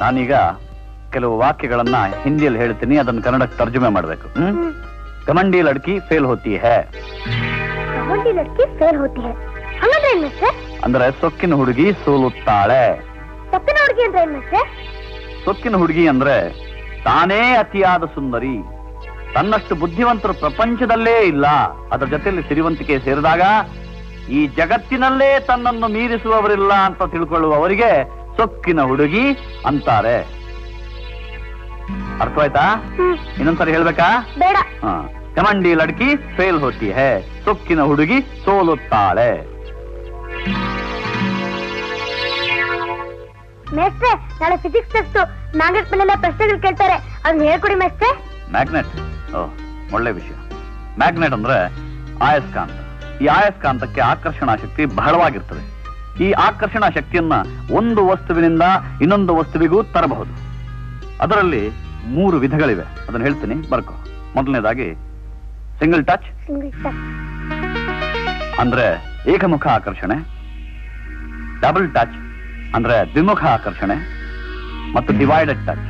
ನಾನೀಗ ಕೆಲವು ವಾಕ್ಯಗಳನ್ನ ಹಿಂದಿಯಲ್ಲಿ ಹೇಳ್ತೀನಿ ಅದನ್ನ ಕನ್ನಡಕ್ಕೆ ತರ್ಜುಮೆ ಮಾಡ್ಬೇಕು ಹ್ಮ್ ಕಮಂಡಿ ಲಡ್ಕಿ ಫೇಲ್ ಹೋತಿ ಹೇ ಕಬಡ್ಡಿ ಲಡ್ಕಿ ಫೇಲ್ ಹೋತಿ ಹೈ ಹಂಗಂದ್ರೆ ಏನ್ ಮಿಸ್ಟರ್ ಅಂದ್ರೆ ಸೊಕ್ಕಿನ ಹುಡುಗಿ ಸೋಲುತ್ತಾಳೆ ತಪ್ಪಿನ ಹುಡುಗಿ ಅಂದ್ರೆ ಏನ್ ಮಿಸ್ಟರ್ ಸೊಕ್ಕಿನ ಹುಡುಗಿ ಅಂದ್ರೆ ತಾನೇ ಅತಿಯಾದ ಸುಂದರಿ ತನ್ನಷ್ಟು ಬುದ್ಧಿವಂತರು ಪ್ರಪಂಚದಲ್ಲೇ ಇಲ್ಲ ಅದರ ಜೊತೆಯಲ್ಲಿ ಸಿರಿವಂತಿಕೆ ಸೇರಿದಾಗ ಈ ಜಗತ್ತಿನಲ್ಲೇ ತನ್ನನ್ನು ಮೀರಿಸುವವರಿಲ್ಲ ಅಂತ ತಿಳ್ಕೊಳ್ಳುವವರಿಗೆ ಸೊಕ್ಕಿನ ಹುಡುಗಿ ಅಂತಾರೆ ಅರ್ಥವಾಯ್ತಾ ಹ್ಮ್ ಇನ್ನೊಂದ್ಸರಿ ಹೇಳ್ಬೇಕಾ ಬೇಡ ಹಾ ಕಮಂಡಿ ಲಡ್ಕಿ ಫೇಲ್ ಹೋತಿ ಹೇ ಸೊಕ್ಕಿನ ಹುಡುಗಿ ಸೋಲುತ್ತಾಳೆ ಮೇಸ್ಟ್ರೆ ನಾಳೆ ಫಿಸಿಕ್ಸ್ ಟೆಸ್ಟ್ ನಾಗೇಶ್ ಮನೆಲ್ಲ ಪ್ರಶ್ನೆಗಳು ಕೇಳ್ತಾರೆ ಅದನ್ನ ಹೇಳ್ಕೊಡಿ ಮೇಸ್ಟ್ರೆ ಮ್ಯಾಗ್ನೆಟ್ ಓ ಒಳ್ಳೆ ವಿಷಯ ಮ್ಯಾಗ್ನೆಟ್ ಅಂದ್ರೆ ಆಯಸ್ಕಾಂತ ಈ ಆಯಸ್ಕಾಂತಕ್ಕೆ ಆಕರ್ಷಣಾ ಶಕ್ತಿ ಬಹಳವಾಗಿರ್ತದೆ ಈ ಆಕರ್ಷಣಾ ಶಕ್ತಿಯನ್ನ ಒಂದು ವಸ್ತುವಿನಿಂದ ಇನ್ನೊಂದು ವಸ್ತುವಿಗೂ ತರಬಹುದು ಅದರಲ್ಲಿ ಮೂರು ವಿಧಗಳಿವೆ ಅದನ್ನ ಹೇಳ್ತೀನಿ ಬರ್ಕೋ ಮೊದಲನೇದಾಗಿ ಸಿಂಗಲ್ ಟಚ್ ಸಿಂಗಲ್ ಟಚ್ ಅಂದ್ರೆ ಏಕಮುಖ ಆಕರ್ಷಣೆ ಡಬಲ್ ಟಚ್ ಅಂದ್ರೆ ದ್ವಿಮುಖ ಆಕರ್ಷಣೆ ಮತ್ತು ಡಿವೈಡೆಡ್ ಟಚ್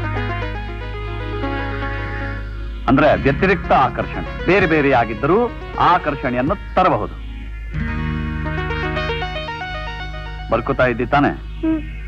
ಅಂದ್ರೆ ವ್ಯತಿರಿಕ್ತ ಆಕರ್ಷಣೆ ಬೇರೆ ಬೇರೆಯಾಗಿದ್ದರೂ ಆಕರ್ಷಣೆಯನ್ನು ತರಬಹುದು ಬರ್ಕೋತಾ ಇದ್ದಿ ತಾನೆ ಹ್ಮ್